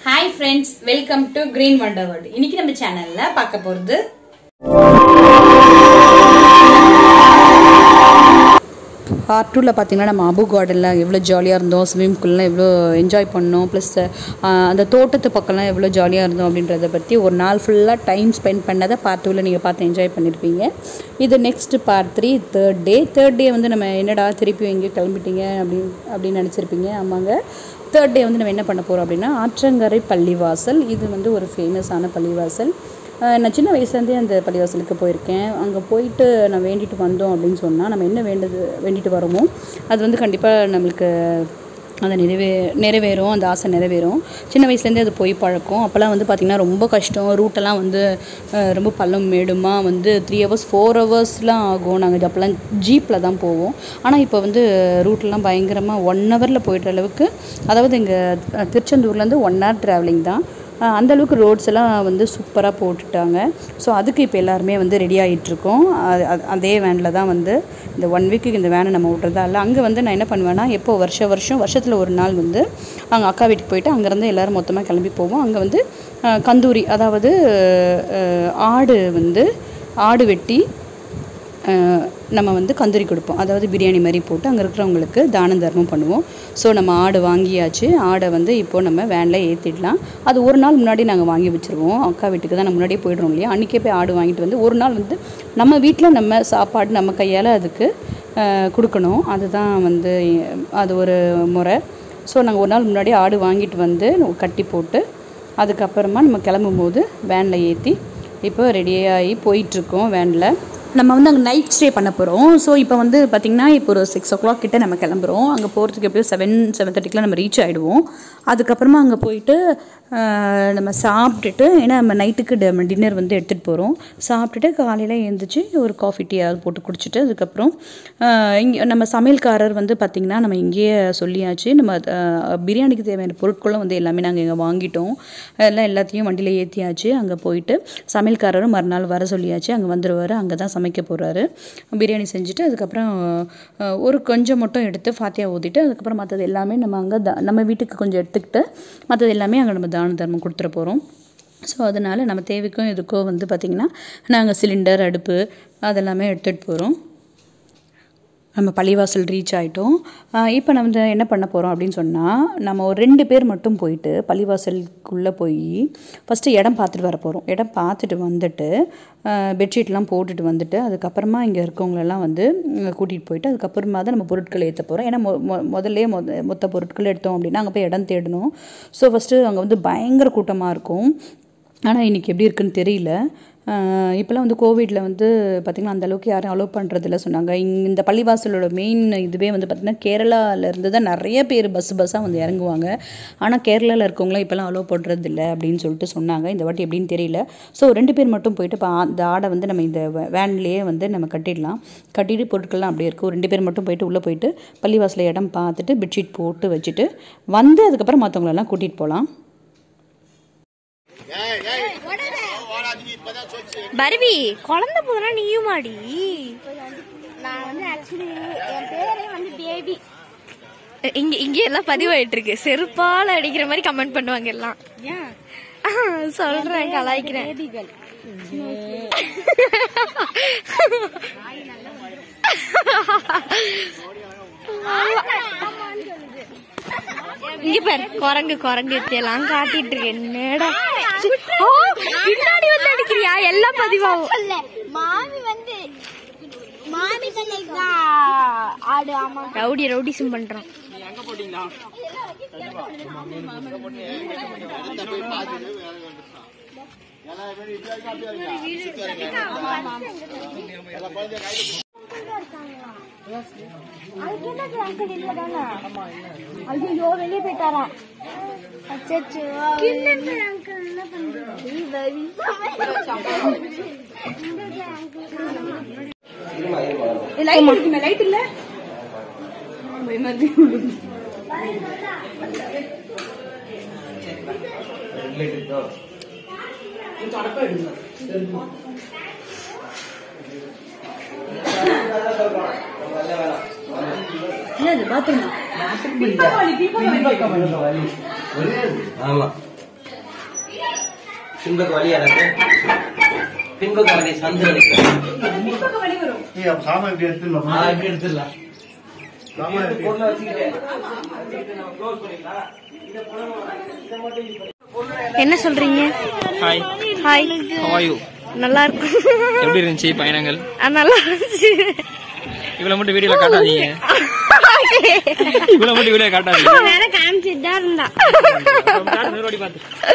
Hi friends welcome to Green Wonder World இன்னைக்கு நம்ம சேனல்ல பார்க்க போறது பார்ட் டூவில் பார்த்தீங்கன்னா நம்ம அபு கார்டனில் எவ்வளோ ஜாலியாக இருந்தோம் ஸ்விம்மிங் பூல்லாம் எவ்வளோ என்ஜாய் பண்ணோம் ப்ளஸ் அந்த தோட்டத்து பக்கம்லாம் எவ்வளோ ஜாலியாக இருந்தோம் அப்படின்றத பற்றி ஒரு நாள் ஃபுல்லாக டைம் ஸ்பெண்ட் பண்ணதை பார்ட் டூவில் நீங்கள் பார்த்து என்ஜாய் பண்ணியிருப்பீங்க இது next part three third day third day வந்து நம்ம என்னடா திருப்பி எங்கேயோ கிளம்பிட்டீங்க அப்படின்னு அப்படின்னு நினச்சிருப்பீங்க ஆமாங்க தேர்ட் டே வந்து நம்ம என்ன பண்ண போகிறோம் அப்படின்னா ஆற்றங்கரை பள்ளிவாசல் இது வந்து ஒரு ஃபேமஸான பள்ளிவாசல் அஹ் நான் சின்ன வயசுலேருந்தே அந்த பள்ளிவாசலுக்கு போயிருக்கேன் அங்கே போயிட்டு நான் வேண்டிட்டு வந்தோம் அப்படின்னு சொன்னால் நம்ம என்ன வேண்டது வேண்டிட்டு வரோமோ அது வந்து கண்டிப்பாக நம்மளுக்கு அந்த நிறைவே நிறைவேறும் அந்த ஆசை நிறைவேறும் சின்ன வயசுலேருந்தே அது போய் பழக்கம் அப்போல்லாம் வந்து பார்த்திங்கன்னா ரொம்ப கஷ்டம் ரூட்டெல்லாம் வந்து அஹ், ரொம்ப பள்ளம் மேடுமா வந்து த்ரீ ஹவர்ஸ் ஃபோர் ஹவர்ஸ்லாம் ஆகும் நாங்கள் இது அப்போல்லாம் ஜீப்பில் தான் போவோம் ஆனால் இப்போ வந்து ரூட்லாம் பயங்கரமாக ஒன் ஹவரில் போயிடுற அளவுக்கு அதாவது இங்கே திருச்செந்தூர்லேருந்து ஒன் ஹவர் ட்ராவலிங் தான் அஹ் அந்த அளவுக்கு ரோட்ஸ் எல்லாம் வந்து சூப்பராக போட்டுட்டாங்க ஸோ அதுக்கு இப்போ எல்லாருமே வந்து ரெடி ஆகிட்டுருக்கோம் அதே வேனில் தான் வந்து இந்த ஒன் வீக்குக்கு இந்த வேனை நம்ம விட்றதா இல்லை அங்கே வந்து நான் என்ன பண்ணுவேன்னா எப்போ வருஷ வருஷம் வருஷத்தில் ஒரு நாள் வந்து அங்கே அக்கா வீட்டுக்கு போயிட்டு அங்கேருந்து எல்லோரும் மொத்தமாக கிளம்பி போவோம் அங்கே வந்து அஹ், கந்தூரி அதாவது அஹ், ஆடு வந்து ஆடு வெட்டி அஹ், நம்ம வந்து கந்தூரி கொடுப்போம் அதாவது பிரியாணி மாதிரி போட்டு அங்கே இருக்கிறவங்களுக்கு தான தர்மம் பண்ணுவோம் ஸோ நம்ம ஆடு வாங்கியாச்சு ஆடை வந்து இப்போது நம்ம வேனில் ஏற்றிடலாம் அது ஒரு நாள் முன்னாடி நாங்கள் வாங்கி வச்சுருவோம் அக்கா வீட்டுக்கு தான் நம்ம முன்னாடியே போயிடுறோம் இல்லையா அன்றைக்கே போய் ஆடு வாங்கிட்டு வந்து ஒரு நாள் வந்து நம்ம வீட்டில் நம்ம சாப்பாடு நம்ம கையால் அதுக்கு அஹ், கொடுக்கணும் அதுதான் வந்து அது ஒரு முறை ஸோ நாங்கள் ஒரு நாள் முன்னாடி ஆடு வாங்கிட்டு வந்து கட்டி போட்டு அதுக்கப்புறமா நம்ம கிளம்பும்போது வேனில் ஏற்றி இப்போ ரெடியாகி போயிட்டுருக்கோம் வேனில் நம்ம வந்து அங்கே நைட் ஸ்டே பண்ண போகிறோம் ஸோ இப்போ வந்து பார்த்திங்கன்னா இப்போ ஒரு சிக்ஸ் ஓ கிளாக் கிட்ட நம்ம கிளம்புறோம் அங்கே போகிறதுக்கு எப்படியும் செவன் செவன் தேர்ட்டிக்கெலாம் நம்ம ரீச் ஆகிடுவோம் அதுக்கப்புறமா அங்கே போயிட்டு ஆஹ், நம்ம சாப்பிட்டுட்டு ஏன்னா நம்ம நைட்டுக்கு நம்ம டின்னர் வந்து எடுத்துகிட்டு போகிறோம் சாப்பிட்டுட்டு காலையில் எழுந்திரிச்சு ஒரு காஃபி டீ அது போட்டு குடிச்சிட்டு அதுக்கப்புறம் இங்கே நம்ம சமையல்காரர் வந்து பார்த்திங்கன்னா நம்ம இங்கேயே சொல்லியாச்சு நம்ம ஆஹ், பிரியாணிக்கு தேவையான பொருட்களும் வந்து எல்லாமே நாங்கள் இங்கே வாங்கிட்டோம் எல்லாம் எல்லாத்தையும் வண்டியில் ஏற்றியாச்சு அங்கே போயிட்டு சமையல்காரரும் மறுநாள் வர சொல்லியாச்சு அங்கே வந்துடுவார் அங்கே தான் சமைக்க போகிறாரு பிரியாணி செஞ்சுட்டு அதுக்கப்புறம் அஹ், ஒரு கொஞ்சம் மட்டும் எடுத்து ஃபாத்தியா ஊற்றிட்டு அதுக்கப்புறம் மற்றது எல்லாமே நம்ம அங்கே த நம்ம வீட்டுக்கு கொஞ்சம் எடுத்துக்கிட்டு மற்றது எல்லாமே அங்கே நம்ம தான தர்மம் கொடுத்துட போகிறோம் ஸோ அதனால் நம்ம தேவைக்கும் எதுக்கோ வந்து பார்த்திங்கன்னா நாங்கள் சிலிண்டர் அடுப்பு அதெல்லாமே எடுத்துகிட்டு போகிறோம் நம்ம பள்ளிவாசல் ரீச் ஆகிட்டோம் இப்போ நம்ம வந்து என்ன பண்ண போகிறோம் அப்படின்னு சொன்னால் நம்ம ஒரு ரெண்டு பேர் மட்டும் போயிட்டு பள்ளிவாசலுக்குள்ளே போய் ஃபஸ்ட்டு இடம் பார்த்துட்டு வர போகிறோம் இடம் பார்த்துட்டு வந்துட்டு பெட்ஷீட்லாம் போட்டுட்டு வந்துட்டு அதுக்கப்புறமா இங்கே இருக்கவங்களெல்லாம் வந்து கூட்டிகிட்டு போயிட்டு அதுக்கப்புறமா தான் நம்ம பொருட்களை ஏற்ற போகிறோம் ஏன்னா மொ மொ முதல்லே மொத மொத்த பொருட்கள் எடுத்தோம் அப்படின்னா அங்கே போய் இடம் தேடணும் ஸோ ஃபஸ்ட்டு அங்கே வந்து பயங்கர கூட்டமாக இருக்கும் ஆனால் இன்றைக்கி எப்படி இருக்குன்னு தெரியல ஆஹ் இப்போல்லாம் வந்து கோவிடில் வந்து பார்த்திங்கன்னா அந்த அளவுக்கு யாரும் அலோவ் பண்ணுறதில்ல சொன்னாங்க இங் இந்த பள்ளிவாசலோட மெயின் இதுவே வந்து பார்த்திங்கன்னா கேரளாவிலேருந்து தான் நிறைய பேர் பஸ் பஸ்ஸாக வந்து இறங்குவாங்க ஆனால் கேரளாவில் இருக்கவங்களாம் இப்போல்லாம் அலோவ் பண்ணுறதில்ல அப்படின்னு சொல்லிட்டு சொன்னாங்க இந்த வாட்டி எப்படின்னு தெரியல ஸோ ரெண்டு பேர் மட்டும் போயிட்டு இப்போ அந்த ஆடை வந்து நம்ம இந்த வேன்லேயே வந்து நம்ம கட்டிடலாம் கட்டிட்டு பொருட்கள்லாம் அப்படியே இருக்கும் ரெண்டு பேர் மட்டும் போயிட்டு உள்ளே போயிட்டு பள்ளிவாசலில் இடம் பார்த்துட்டு பெட்ஷீட் போட்டு வச்சுட்டு வந்து அதுக்கப்புறம் மற்றவங்களெல்லாம் கூட்டிகிட்டு போகலாம் பர்வி குழந்தை போதுனா நீயும் மாடி நான் வந்து ஆக்சுவலி என் பேரே வந்து பேபி இங்க இங்க எல்லாம் பதிவாயிட்டு இருக்கு செருப்பால அடிக்கிற மாதிரி கமெண்ட் பண்ணுவாங்க எல்லாம் ஆஹ், சொல்றேன் கலாய்க்கிறேன் பேபிகள் இங்க பாரு குரங்கு குரங்கு எல்லாம் காட்டிட்டு இருக்கு என்னடா ஆ, பின்னாடி வந்து அடிக்கிறியா எல்லாம் பதிவாகும் இல்ல மாமி வந்து மாமி தன்னைக்கு தான் ஆடு ஆமா ரவுடி ரவுடிசம் பண்றான் அதுக்கு என்ன அங்கிள் இல்ல தானே ஐயோ வெளியே போயிட்டாராம் அச்சோ அங்கிள் என்ன என்னது பாத்ரூமா ஆமா பின்பக்க வழி எனக்கு பின்பக்க வழி சந்திர ஏய், அப்ப சாமான் இப்படி எடுத்துடலாமா? இப்படி எடுத்துடலாம் சாமான் எப்படி? பொருளை வச்சுக்கிட்டு வச்சுக்கிட்டு நம்ம close பண்ணிக்கலாம். இதை புறமா- இதை மட்டும் use பண்ணி- என்ன சொல்றீங்க ஹாய் ஹாய் ஹவாயு நல்லா இருக்கு எப்படி இருந்துச்சு பயணங்கள் ஆ, நல்லா இருந்துச்சு இவ்வளவு மட்டும் வீடியோல காட்டாதீங்க இவ்வளவு மட்டும் வீடியோ காட்டாதீங்க வேற காமிச்சிட்டு தான் இருந்தா நூறு பார்த்து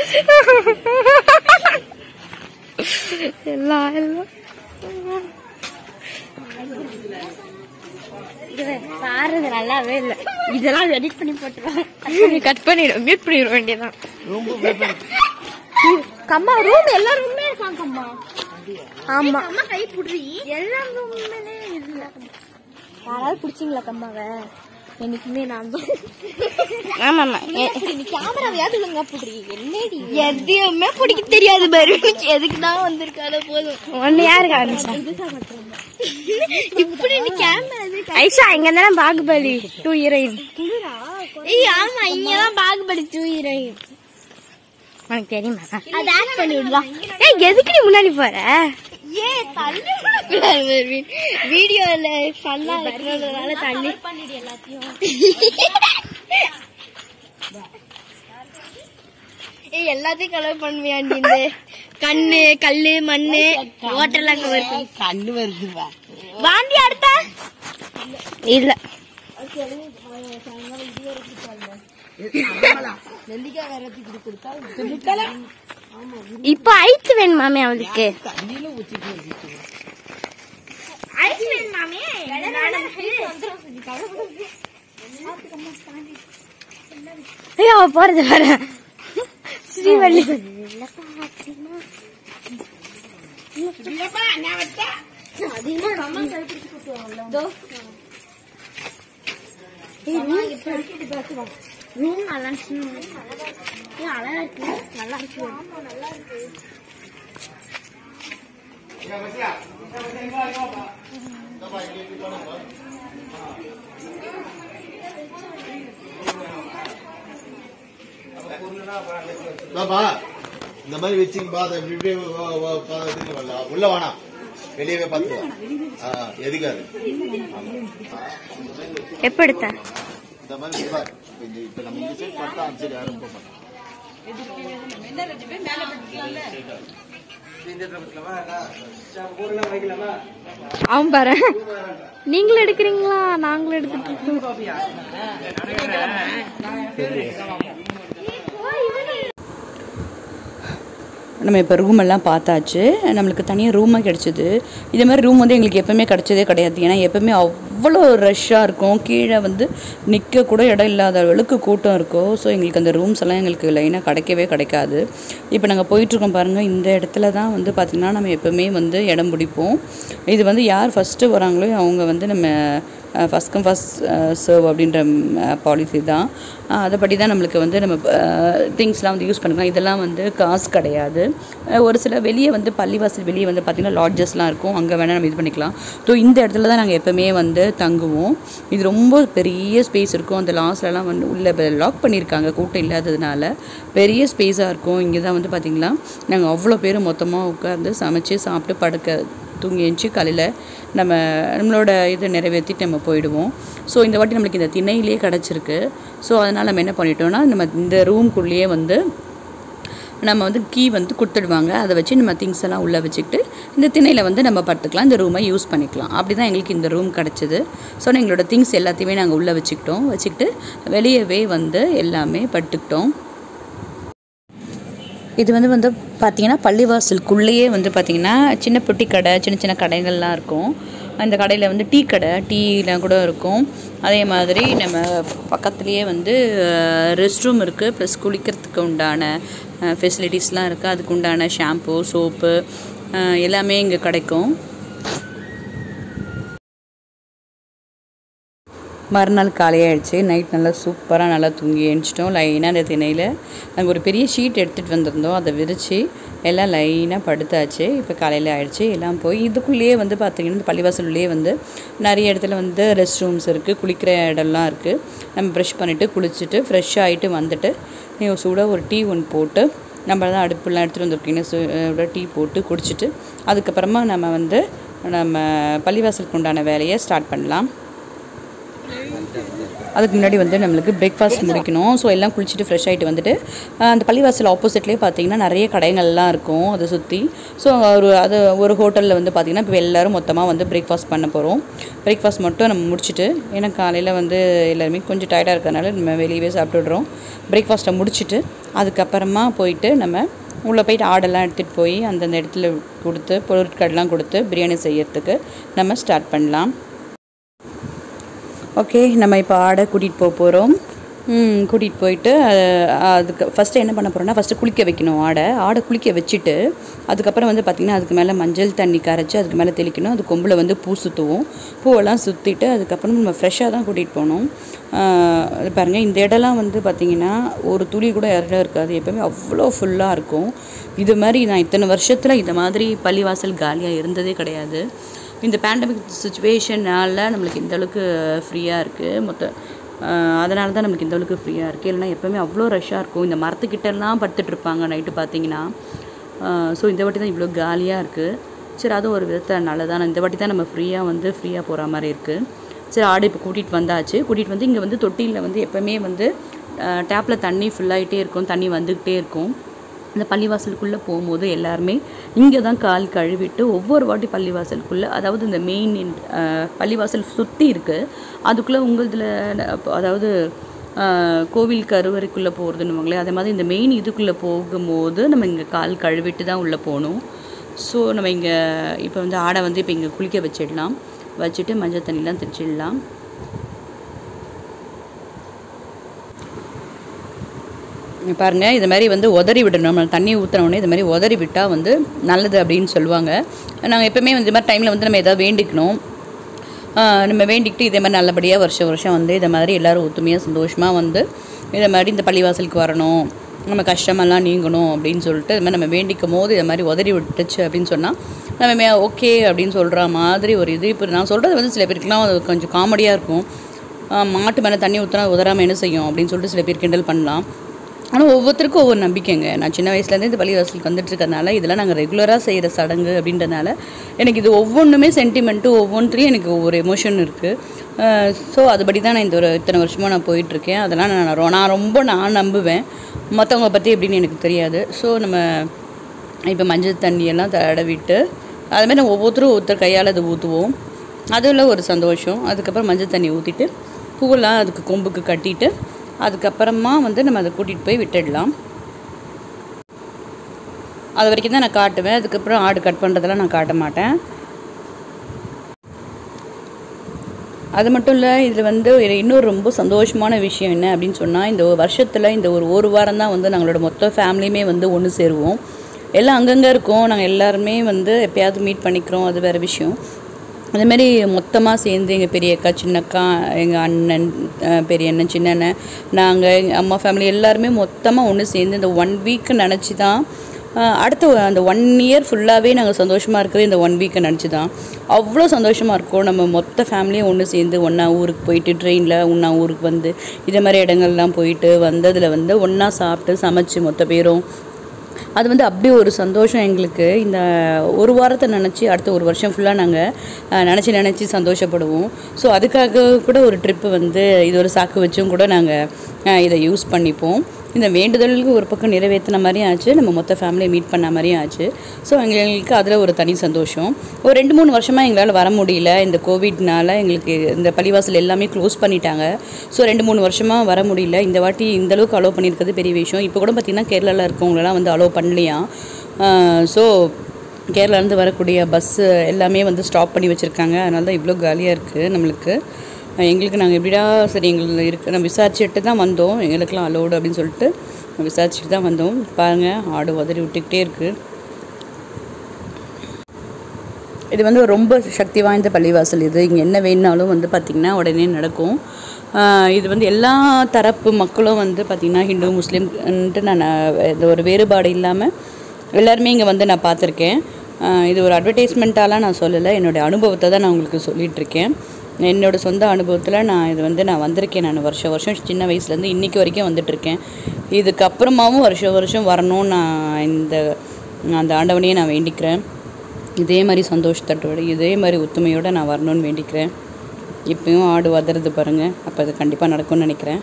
எல்லாம் எல்லாம் பாருங்க நல்லாவே இல்ல இதெல்லாம் எடிட் பண்ணி போட்டுருவாங்க கட் பண்ணிடும் மியூட் பண்ணிட வேண்டியதான் கம்மா ரூம் எல்லா ரூமே இருக்காங்க கம்மா ஆமா அம்மா கை புடுறி எல்லா ரூம்லே இல்ல யாராவது பிடிச்சிங்களா கம்மாவை என்னைக்குமே நான் தான் ஆமாமா நீ கேமராவையாவது ஒழுங்கா புடுறி என்னடி எதையுமே பிடிக்க தெரியாது பாரு எதுக்கு தான் வந்திருக்காளோ போதும் ஒன்னு யாரு காமிச்சா இப்படி நீ கேமரா ஐஷா இங்க தானே பாகுபலி டூ ஹீரோயின் ஏய் ஆமா இங்கதான் பாகுபலி டூ ஹீரோயின் உனக்கு தெரியுமா அது ஆட் பண்ணி விடலாம் ஏய் எதுக்கு நீ முன்னாடி போற ஏ தள்ளி விடக்கூடாது மெர்வின் வீடியோல ஃபன்னா இருக்கிறதுனால தள்ளி பண்ணிடு எல்லாத்தையும் ஏய் எல்லாத்தையும் கலர் பண்ணுவியாண்டி இந்த கண்ணு கல்லு மண்ணு ஓட்டெல்லாம் கவர் கண்ணு வருது வாந்தி அடுத்த இல்ல இப்ப ஐஸ் வேணுமாமே அவளுக்கு ஐஸ் வேணுமாமே ஐயோ அவ போறது வர ஸ்ரீவள்ளி ரூம் நல்லா இருந்துச்சு ஏய், அழகா இருக்கு நல்லா இருக்கு பாப்பா, இந்த மாதிரி வச்சுங்க பா அதை இப்படி இப்படி வ- வ- பா- இதுக்கு வரல. உள்ள வேணாம் வெளியவே பார்த்துக்கலாம் ஆ, எதுக்காது எப்ப எடுத்த இந்த மாதிரி இப்ப இந்த- இப்ப நம்ம இந்த சைடு பார்த்தா அந்த சைடு யாரும் போக மாட்டாங்க இந்த இடத்துல வச்சுக்கலாமா? சரி, பொருள்லாம் வைக்கலாமா? அவன் பாரு நீங்களும் எடுக்கிறீங்களா நாங்களும் எடுத்துட்டு இருக்கோம் நம்ம இப்போ ரூம் எல்லாம் பார்த்தாச்சு நம்மளுக்கு தனியாக ரூமாக கிடச்சிது இதே மாதிரி ரூம் வந்து எங்களுக்கு எப்பவுமே கிடச்சதே கிடையாது ஏன்னா எப்பவுமே அவ்வளோ ரஷ்ஷாக இருக்கும் கீழே வந்து நிற்க கூட இடம் இல்லாத அளவுக்கு கூட்டம் இருக்கும் ஸோ எங்களுக்கு அந்த ரூம்ஸ் எல்லாம் எங்களுக்கு லைனாக கிடைக்கவே கிடைக்காது இப்போ நாங்கள் போயிட்டுருக்கோம் பாருங்கள் இந்த இடத்துல தான் வந்து பார்த்திங்கன்னா நம்ம எப்பவுமே வந்து இடம் பிடிப்போம் இது வந்து யார் ஃபஸ்ட்டு வராங்களோ அவங்க வந்து நம்ம ஃபஸ்ட் கம் ஃபஸ்ட் சர்வ் அப்படின்ற பாலிசி தான் அஹ் அதுபடி தான் நம்மளுக்கு வந்து நம்ம திங்ஸ்லாம் வந்து யூஸ் பண்ணிக்கலாம் இதெல்லாம் வந்து காசு கிடையாது அஹ் ஒரு சில வெளியே வந்து பள்ளிவாசல் வெளியே வந்து பார்த்திங்கன்னா லாட்ஜஸ்லாம் இருக்கும் அங்கே வேணால் நம்ம இது பண்ணிக்கலாம் ஸோ இந்த இடத்துல தான் நாங்கள் எப்போவுமே வந்து தங்குவோம் இது ரொம்ப பெரிய ஸ்பேஸ் இருக்கும் அந்த லாஸ்ட்லலாம் வந்து உள்ளே லாக் பண்ணியிருக்காங்க கூட்டம் இல்லாததுனால பெரிய ஸ்பேஸாக இருக்கும் இங்கே தான் வந்து பார்த்திங்களா நாங்கள் அவ்வளோ பேர் மொத்தமாக உட்காந்து சமைச்சு சாப்பிட்டு படுக்க தூங்கி எழுந்துச்சி காலையில் நம்ம நம்மளோட இதை நிறைவேற்றிட்டு நம்ம போயிடுவோம் ஸோ இந்த வாட்டி நம்மளுக்கு இந்த திணையிலே கிடச்சிருக்கு ஸோ அதனால் நம்ம என்ன பண்ணிட்டோம்னா நம்ம இந்த ரூம்குள்ளேயே வந்து நம்ம வந்து கீ வந்து கொடுத்துடுவாங்க அதை வச்சு நம்ம திங்ஸ் எல்லாம் உள்ளே வச்சுக்கிட்டு இந்த திணையில் வந்து நம்ம படுத்துக்கலாம் இந்த ரூமை யூஸ் பண்ணிக்கலாம் அப்படி தான் எங்களுக்கு இந்த ரூம் கிடச்சிது ஸோ எங்களோட திங்ஸ் எல்லாத்தையுமே நாங்கள் உள்ளே வச்சுக்கிட்டோம் வச்சுக்கிட்டு வெளியவே வந்து எல்லாமே படுத்துக்கிட்டோம் இது வந்து வந்து பார்த்தீங்கன்னா பள்ளிவாசலுக்குள்ளேயே வந்து பார்த்தீங்கன்னா சின்ன பொட்டி கடை சின்ன சின்ன கடைகள்லாம் இருக்கும் அந்த கடையில் வந்து டீ கடை டீலாம் கூட இருக்கும் அதே மாதிரி நம்ம பக்கத்துலேயே வந்து ரெஸ்ட் ரூம் இருக்குது ப்ளஸ் குளிக்கிறதுக்கு உண்டான ஃபெசிலிட்டிஸ்லாம் இருக்குது அதுக்கு உண்டான ஷாம்பு சோப்பு எல்லாமே இங்கே கிடைக்கும் மறுநாள் காலையாயிடுச்சு நைட் நல்லா சூப்பராக நல்லா தூங்கி எழுந்திச்சிட்டோம் லைனாக அந்த திணையில் நாங்கள் ஒரு பெரிய ஷீட் எடுத்துகிட்டு வந்திருந்தோம் அதை விரித்து எல்லாம் லைனாக படுத்தாச்சு இப்போ காலையில் ஆயிடுச்சு எல்லாம் போய் இதுக்குள்ளேயே வந்து பார்த்திங்கன்னா இந்த பள்ளிவாசல்லையே வந்து நிறைய இடத்துல வந்து ரெஸ்ட் ரூம்ஸ் இருக்குது குளிக்கிற இடம்லாம் இருக்குது நம்ம ப்ரஷ் பண்ணிவிட்டு குளிச்சுட்டு ஃப்ரெஷ் ஆகிட்டு வந்துட்டு சூடாக ஒரு டீ ஒன்று போட்டு நம்ம தான் அடுப்புலாம் எடுத்துகிட்டு வந்திருக்கீங்க டீ போட்டு குடிச்சிட்டு அதுக்கப்புறமா நம்ம வந்து நம்ம பள்ளிவாசலுக்கு உண்டான வேலையை ஸ்டார்ட் பண்ணலாம் அதுக்கு முன்னாடி வந்து நம்மளுக்கு பிரேக்ஃபாஸ்ட் முடிக்கணும் ஸோ எல்லாம் குளிச்சுட்டு ஃப்ரெஷ் ஆகிட்டு வந்துட்டு ஆஹ் அந்த பள்ளிவாசல் ஆப்போசிட்லேயே பார்த்தீங்கன்னா நிறைய கடைகள்லாம் இருக்கும் அதை சுற்றி ஸோ ஒரு அது ஒரு ஹோட்டலில் வந்து பார்த்திங்கன்னா இப்போ எல்லோரும் மொத்தமாக வந்து பிரேக்ஃபாஸ்ட் பண்ண போகிறோம் பிரேக்ஃபாஸ்ட் மட்டும் நம்ம முடிச்சுட்டு ஏன்னா காலையில் வந்து எல்லாருமே கொஞ்சம் டயர்டாக இருக்கிறதுனால நம்ம வெளியவே சாப்பிட்டுடுறோம் பிரேக்ஃபாஸ்ட்டை முடிச்சுட்டு அதுக்கப்புறமா போயிட்டு நம்ம உள்ளே போயிட்டு ஆடெல்லாம் எடுத்துகிட்டு போய் அந்தந்த இடத்துல கொடுத்து பொருட்கள்லாம் கொடுத்து பிரியாணி செய்யறதுக்கு நம்ம ஸ்டார்ட் பண்ணலாம் ஓகே நம்ம இப்போ ஆடை கூட்டிகிட்டு போக போகிறோம் கூட்டிகிட்டு போயிட்டு அஹ், அதுக்கு ஃபஸ்ட்டு என்ன பண்ண போகிறோம்னா ஃபஸ்ட்டு குளிக்க வைக்கணும் ஆடை ஆடை குளிக்க வச்சுட்டு அதுக்கப்புறம் வந்து பார்த்திங்கன்னா அதுக்கு மேலே மஞ்சள் தண்ணி கரைச்சி அதுக்கு மேலே தெளிக்கணும் அது கொம்பில் வந்து பூ சுற்றுவோம் பூவெல்லாம் சுற்றிட்டு அதுக்கப்புறம் நம்ம ஃப்ரெஷ்ஷாக தான் கூட்டிகிட்டு போகணும் ஆஹ், இது பாருங்கள் இந்த இடம்லாம் வந்து பார்த்திங்கன்னா ஒரு துளி கூட இடம் இருக்காது எப்போவுமே அவ்வளோ ஃபுல்லாக இருக்கும் இது மாதிரி நான் இத்தனை வருஷத்தில் இந்த மாதிரி பள்ளிவாசல் காலியாக இருந்ததே கிடையாது இந்த பேண்டமிக் சுச்சுவேஷனால் நம்மளுக்கு இந்த அளவுக்கு ஃப்ரீயாக இருக்குது மொத்த அதனால தான் நம்மளுக்கு இந்த அளவுக்கு ஃப்ரீயாக இருக்குது இல்லைன்னா எப்போவுமே அவ்வளோ ரஷ்ஷாக இருக்கும் இந்த மரத்துக்கிட்டலாம் படுத்துட்டு இருப்பாங்க நைட்டு பார்த்தீங்கன்னா ஸோ இந்த வாட்டி தான் இவ்வளோ காலியாக இருக்குது சரி அதுவும் ஒரு விதத்தை நல்லதான இந்த வாட்டி தான் நம்ம ஃப்ரீயாக வந்து ஃப்ரீயாக போகிற மாதிரி இருக்குது சரி ஆடு இப்போ கூட்டிகிட்டு வந்தாச்சு கூட்டிகிட்டு வந்து இங்கே வந்து தொட்டியில் வந்து எப்போவுமே வந்து டேப்பில் தண்ணி ஃபுல்லாகிட்டே இருக்கும் தண்ணி வந்துக்கிட்டே இருக்கும் இந்த பள்ளிவாசலுக்குள்ளே போகும்போது எல்லாருமே இங்கே தான் கால் கழுவிட்டு ஒவ்வொரு வாட்டி பள்ளிவாசலுக்குள்ளே அதாவது இந்த மெயின் பள்ளிவாசல் சுற்றி இருக்குது அதுக்குள்ளே உங்களதில் அதாவது அஹ், கோவில் கருவறைக்குள்ளே போகிறதுன்னு அதே மாதிரி இந்த மெயின் இதுக்குள்ளே போகும்போது நம்ம இங்கே கால் கழுவிட்டு தான் உள்ளே போகணும் ஸோ நம்ம இங்கே இப்போ வந்து ஆடை வந்து இப்போ இங்கே குளிக்க வச்சிடலாம் வச்சுட்டு மஞ்சள் தண்ணிலாம் தெளிச்சிடலாம் இங்க பாருங்க இது மாதிரி வந்து உதறி விடணும் நம்ம தண்ணி ஊற்றின உடனே இது மாதிரி உதறி விட்டால் வந்து நல்லது அப்படின்னு சொல்லுவாங்க நாங்கள் எப்போவுமே வந்து இது மாதிரி டைமில் வந்து நம்ம எதாவது வேண்டிக்கணும் ஆஹ் நம்ம வேண்டிக்கிட்டு இதே மாதிரி நல்லபடியாக வருஷம் வருஷம் வந்து இதை மாதிரி எல்லோரும் ஒத்துமையாக சந்தோஷமாக வந்து இதை மாதிரி இந்த பள்ளிவாசலுக்கு வரணும் நம்ம கஷ்டமெல்லாம் நீங்கணும் அப்படின்னு சொல்லிட்டு இது மாதிரி நம்ம வேண்டிக்கும் போது இதை மாதிரி உதறி விட்டுச்சு அப்படின்னு சொன்னால் நம்ம ஓகே அப்படின்னு சொல்கிற மாதிரி ஒரு இது இப்போ நான் சொல்கிறது வந்து சில பேருக்குலாம் அது கொஞ்சம் காமெடியாக இருக்கும் ஆஹ் மாட்டு மேலே தண்ணி ஊற்றினா உதறாமல் என்ன செய்யும் அப்படின்னு சொல்லிட்டு சில பேர் கிண்டல் பண்ணலாம் ஆனால் ஒவ்வொருத்தருக்கும் ஒவ்வொரு நம்பிக்கைங்க நான் சின்ன வயசுலேருந்து இந்த பள்ளிவாசலுக்கு வந்துட்டு இருக்கறனால இதெல்லாம் நாங்கள் ரெகுலராக செய்கிற சடங்கு அப்படின்றனால எனக்கு இது ஒவ்வொன்றுமே சென்டிமெண்ட்டு ஒவ்வொன்றிலையும் எனக்கு ஒவ்வொரு எமோஷன் இருக்குது ஸோ அதுபடி தான் நான் இந்த ஒரு இத்தனை வருஷமாக நான் போயிட்டுருக்கேன் அதெல்லாம் நான் ரொ- நான் ரொம்ப நான் நம்புவேன் மற்றவங்க பற்றி எப்படின்னு எனக்கு தெரியாது ஸோ நம்ம இப்போ மஞ்சள் தண்ணியெல்லாம் தடவிட்டு அதுமாதிரி நம்ம ஒவ்வொருத்தரும் ஒருத்தர் கையால் அதை ஊற்றுவோம் அதில் ஒரு சந்தோஷம் அதுக்கப்புறம் மஞ்சள் தண்ணி ஊற்றிட்டு பூவெல்லாம் அதுக்கு கொம்புக்கு கட்டிட்டு அதுக்கப்புறமா வந்து நம்ம அதை கூட்டிகிட்டு போய் விட்டுடலாம் அது வரைக்கும் தான் நான் காட்டுவேன் அதுக்கப்புறம் ஆடு கட் பண்ணுறதெல்லாம் நான் காட்ட மாட்டேன் அது மட்டும் இல்லை இதில் வந்து ஒரு இன்னொரு ரொம்ப சந்தோஷமான விஷயம் என்ன அப்படின்னு சொன்னால் இந்த ஒரு வருஷத்தில் இந்த ஒரு ஒரு வாரம் தான் வந்து நாங்களோட மொத்த ஃபேமிலியுமே வந்து ஒன்று சேருவோம் எல்லாம் அங்கங்கே இருக்கோம் நாங்கள் எல்லாருமே வந்து எப்பயாவது மீட் பண்ணிக்கிறோம் அது வேறு விஷயம் அதேமாரி மொத்தமாக சேர்ந்து எங்கள் பெரிய அக்கா சின்ன அக்கா எங்கள் அண்ணன் அஹ், பெரிய அண்ணன் சின்ன அண்ணன் நாங்கள் எங்கள் அம்மா ஃபேமிலி எல்லாருமே மொத்தமாக ஒன்று சேர்ந்து இந்த ஒன் வீக் நினச்சி தான் ஆஹ் அடுத்த ஒரு- அந்த ஒன் இயர் ஃபுல்லாகவே நாங்கள் சந்தோஷமாக இருக்கிறது இந்த ஒன் வீக்கை நினச்சி தான் அவ்வளோ சந்தோஷமாக இருக்கும் நம்ம மொத்த ஃபேமிலியும் ஒன்று சேர்ந்து ஒன்றா ஊருக்கு போயிட்டு ட்ரெயினில் ஒன்றா ஊருக்கு வந்து இதே மாதிரி இடங்கள்லாம் போயிட்டு வந்ததில் வந்து ஒன்றா சாப்பிட்டு சமைச்சு மொத்த பேரும் அது வந்து அப்படியே ஒரு சந்தோஷம் எங்களுக்கு இந்த ஒரு வாரத்தை நினச்சி அடுத்த ஒரு வருஷம் ஃபுல்லாக நாங்கள் நினச்சி நினச்சி சந்தோஷப்படுவோம் ஸோ அதுக்காக கூட ஒரு ட்ரிப்பு வந்து இது ஒரு சாக்கு வச்சும் கூட நாங்கள் இதை யூஸ் பண்ணிப்போம் இந்த வேண்டுதலுக்கு ஒரு பக்கம் நிறைவேற்றின மாதிரியும் ஆச்சு நம்ம மொத்த ஃபேமிலியை மீட் பண்ண மாதிரியும் ஆச்சு ஸோ எங்களுக்கு அதில் ஒரு தனி சந்தோஷம் ஒரு ரெண்டு மூணு வருஷமாக எங்களால் வர முடியல இந்த கோவிட்னால எங்களுக்கு இந்த பள்ளிவாசல் எல்லாமே க்ளோஸ் பண்ணிட்டாங்க ஸோ ரெண்டு மூணு வருஷமாக வர முடியல இந்த வாட்டி இந்த அளவுக்கு அலோவ் பண்ணியிருக்கிறது பெரிய விஷயம் இப்போ கூட பார்த்திங்கன்னா கேரளாவில் இருக்கவங்களெல்லாம் வந்து அலோவ் பண்ணலையா ஸோ கேரளாலேருந்து வரக்கூடிய பஸ்ஸு எல்லாமே வந்து ஸ்டாப் பண்ணி வச்சுருக்காங்க அதனால தான் இவ்வளோ காலியாக இருக்குது நம்மளுக்கு அஹ் எங்களுக்கு நாங்கள் எப்படிடா சரி எங்களுக்கு இருக்கு நம்ம விசாரிச்சுட்டு தான் வந்தோம் எங்களுக்கெல்லாம் அலோடு அப்படின்னு சொல்லிட்டு விசாரிச்சுட்டு தான் வந்தோம் பாருங்கள் ஆடு உதறி விட்டுக்கிட்டே இருக்குது இது வந்து ரொம்ப சக்தி வாய்ந்த பள்ளிவாசல் இது இங்கே என்ன வேணுனாலும் வந்து பார்த்திங்கன்னா உடனே நடக்கும் ஆஹ் இது வந்து எல்லா தரப்பு மக்களும் வந்து பார்த்திங்கன்னா ஹிந்து முஸ்லீம்ன்ட்டு நான் இது ஒரு வேறுபாடு இல்லாமல் எல்லாருமே இங்கே வந்து நான் பார்த்துருக்கேன் ஆஹ் இது ஒரு அட்வர்டைஸ்மெண்ட்டாலாம் நான் சொல்லலை என்னுடைய அனுபவத்தை தான் நான் உங்களுக்கு சொல்லிகிட்ருக்கேன் என்னோட சொந்த அனுபவத்தில் நான் இது வந்து நான் வந்திருக்கேன் நான் வருஷம் வருஷம் சின்ன வயசுலேருந்து இன்றைக்கி வரைக்கும் வந்துட்டுருக்கேன் இதுக்கப்புறமாவும் வருஷம் வருஷம் வரணும்னு நான் இந்த அந்த ஆண்டவனையே நான் வேண்டிக்கிறேன் இதே மாதிரி சந்தோஷத்தோட இதே மாதிரி ஒத்துமையோடு நான் வரணும்னு வேண்டிக்கிறேன் இப்பயும் ஆடு வதறது பாருங்கள் அப்போ அது கண்டிப்பாக நடக்கும்னு நினைக்கிறேன்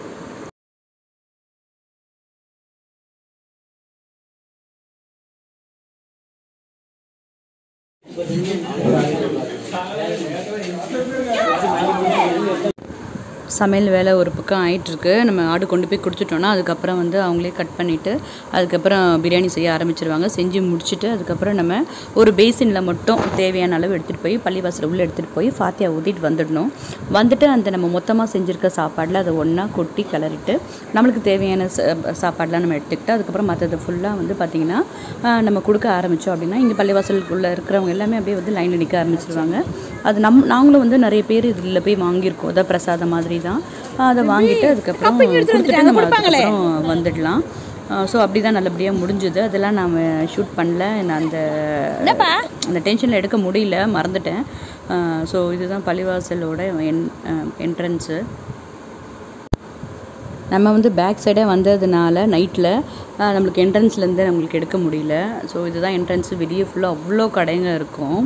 சமையல் வேலை ஒரு பக்கம் ஆயிட்டிருக்கு நம்ம ஆடு கொண்டு போய் கொடுத்துட்டோன்னா அதுக்கப்புறம் வந்து அவங்களே கட் பண்ணிவிட்டு அதுக்கப்புறம் பிரியாணி செய்ய ஆரம்பிச்சிருவாங்க செஞ்சு முடிச்சுட்டு அதுக்கப்புறம் நம்ம ஒரு பேசினில் மட்டும் தேவையான அளவு எடுத்துகிட்டு போய் பள்ளிவாசல் உள்ளே எடுத்துகிட்டு போய் ஃபாத்தியா ஊற்றிட்டு வந்துடணும் வந்துட்டு அந்த நம்ம மொத்தமாக செஞ்சுருக்க சாப்பாடில் அதை ஒன்றா கொட்டி கிளறிட்டு நம்மளுக்கு தேவையான ச- சாப்பாடெலாம் நம்ம எடுத்துக்கிட்டு அதுக்கப்புறம் மற்றது ஃபுல்லாக வந்து பார்த்திங்கன்னா ஆஹ், நம்ம கொடுக்க ஆரம்பித்தோம் அப்படின்னா இங்கே பள்ளிவாசலுக்குள்ளே இருக்கிறவங்க எல்லாமே அப்படியே வந்து லைனில் நிற்க ஆரம்பிச்சிருவாங்க அது நம் நாங்களும் வந்து நிறைய பேர் இதில் போய் வாங்கியிருக்கோம் அதான் பிரசாதம் மாதிரி தான் அதை வாங்கிட்டு அதுக்கப்புறம் கொடுத்துட்டு நம்ம அதுக்கப்புறம் வந்துடலாம் ஸோ அப்படி தான் நல்லபடியாக முடிஞ்சுது அதெல்லாம் நான் ஷூட் பண்ணல நான் அந்த அந்த டென்ஷனில் எடுக்க முடியல மறந்துட்டேன் ஸோ இதுதான் பள்ளிவாசலோட என் என்ட்ரன்ஸு நம்ம வந்து பேக் சைடே வந்ததுனால நைட்டில் நம்மளுக்கு என்ட்ரன்ஸ்லேருந்து நம்மளுக்கு எடுக்க முடியல ஸோ இதுதான் என்ட்ரன்ஸு வெளியே ஃபுல்லாக அவ்வளோ கடைங்க இருக்கும்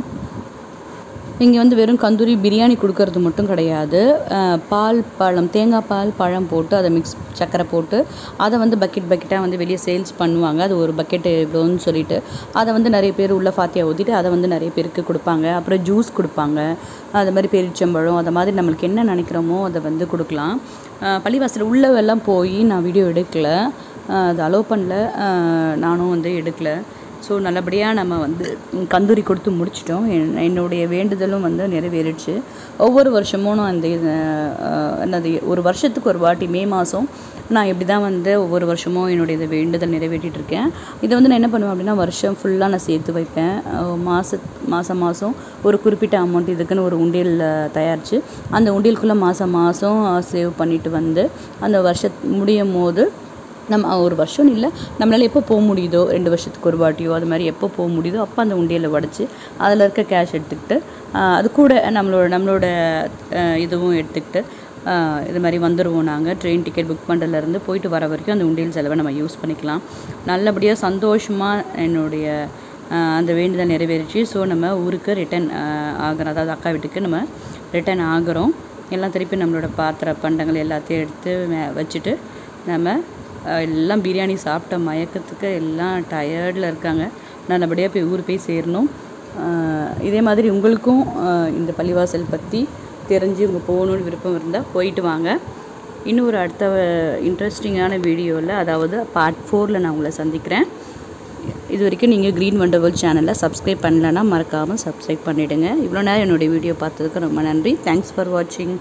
இங்கே வந்து வெறும் கந்தூரி பிரியாணி கொடுக்கறது மட்டும் கிடையாது அஹ், பால் பழம் தேங்காய் பால் பழம் போட்டு அதை மிக்ஸ் சர்க்கரை போட்டு அதை வந்து பக்கெட் பக்கெட்டாக வந்து வெளியே சேல்ஸ் பண்ணுவாங்க அது ஒரு பக்கெட்டு இவ்வளோன்னு சொல்லிட்டு அதை வந்து நிறைய பேர் உள்ள ஃபாத்தியா ஊற்றிட்டு அதை வந்து நிறைய பேருக்கு கொடுப்பாங்க அப்புறம் ஜூஸ் கொடுப்பாங்க அது மாதிரி பேரிச்சம்பழம் அந்த மாதிரி நம்மளுக்கு என்ன நினைக்கிறோமோ அதை வந்து கொடுக்கலாம் அஹ், பள்ளிவாசல் உள்ளவெல்லாம் போய் நான் வீடியோ எடுக்கல அஹ், அது அலோவ் பண்ணல அஹ், நானும் வந்து எடுக்கல ஸோ நல்லபடியாக நம்ம வந்து ம், கந்தூரி கொடுத்து முடிச்சிட்டோம் என்- என்னுடைய வேண்டுதலும் வந்து நிறைவேறிடுச்சு ஒவ்வொரு வருஷமும் நான் அந்த இது, அஹ், என்னது ஒரு வருஷத்துக்கு ஒரு வாட்டி மே மாதம் நான் இப்படி தான் வந்து ஒவ்வொரு வருஷமும் என்னுடைய இது வேண்டுதல் நிறைவேற்றிட்டு இருக்கேன் இதை வந்து நான் என்ன பண்ணுவேன் அப்படின்னா வருஷம் ஃபுல்லாக நான் சேர்த்து வைப்பேன் மாத மாதம் மாதம் ஒரு குறிப்பிட்ட அமௌண்ட் இதுக்குன்னு ஒரு உண்டியல் அஹ், தயாரித்து அந்த உண்டியலுக்குள்ளே மாதம் மாதம் சேவ் பண்ணிட்டு வந்து அந்த வருஷம் முடியும் போது நம்ம ஒரு வருஷம் இல்லை நம்மளால் எப்போ போக முடியுதோ ரெண்டு வருஷத்துக்கு ஒரு வாட்டியோ அது மாதிரி எப்போ போக முடியுதோ அப்போ அந்த உண்டியலை உடச்சி அதில் இருக்க கேஷ் எடுத்துக்கிட்டு ஆஹ், அது கூட நம்மளோட நம்மளோட ஆஹ், இதுவும் எடுத்துக்கிட்டு ஆஹ், இது மாதிரி வந்துடுவோம் நாங்கள் ட்ரெயின் டிக்கெட் புக் பண்ணுறதுலேருந்து போயிட்டு வர வரைக்கும் அந்த உண்டியல் செலவை நம்ம யூஸ் பண்ணிக்கலாம் நல்லபடியாக சந்தோஷமாக என்னுடைய ஆஹ், அந்த வேண்டுதல் நிறைவேறிச்சு ஸோ நம்ம ஊருக்கு ரிட்டன் ஆகிறோம் அதாவது அக்கா வீட்டுக்கு நம்ம ரிட்டன் ஆகிறோம் எல்லாம் திருப்பி நம்மளோட பாத்திர பண்டங்கள் எல்லாத்தையும் எடுத்து மே- வச்சுட்டு நம்ம அஹ், எல்லாம் பிரியாணி சாப்பிட்ட மயக்கத்துக்கு எல்லாம் டயர்டில் இருக்காங்க நல்லபடியாக போய் ஊர் போய் சேரணும் அஹ், இதே மாதிரி உங்களுக்கும் அஹ், இந்த பள்ளிவாசல் பற்றி தெரிஞ்சு உங்கள் போகணுன்னு விருப்பம் இருந்தால் போயிட்டு வாங்க இன்னும் ஒரு அடுத்த இன்ட்ரெஸ்டிங்கான வீடியோவில் அதாவது பார்ட் ஃபோரில் நான் உங்களை சந்திக்கிறேன் இது வரைக்கும் நீங்கள் க்ரீன் வண்டர்வல் சேனலை சப்ஸ்கிரைப் பண்ணலைன்னா மறக்காமல் சப்ஸ்கிரைப் பண்ணிவிடுங்க இவ்வளோ நேரம் என்னுடைய வீடியோ பார்த்ததுக்கு ரொம்ப நன்றி தேங்க்ஸ் ஃபார் வாட்சிங்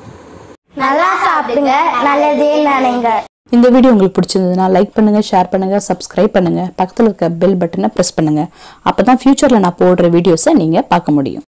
நல்லா சாப்பிடுங்க நல்லதே நினைங்க இந்த வீடியோ உங்களுக்கு பிடிச்சிருந்ததுன்னா லைக் பண்ணுங்க ஷேர் பண்ணுங்க சப்ஸ்கிரைப் பண்ணுங்க பக்கத்தில் இருக்க பெல் பட்டனை ப்ரெஸ் பண்ணுங்க அப்பதான் ஃபியூச்சரில் நான் போடுற வீடியோஸை நீங்கள் பார்க்க முடியும்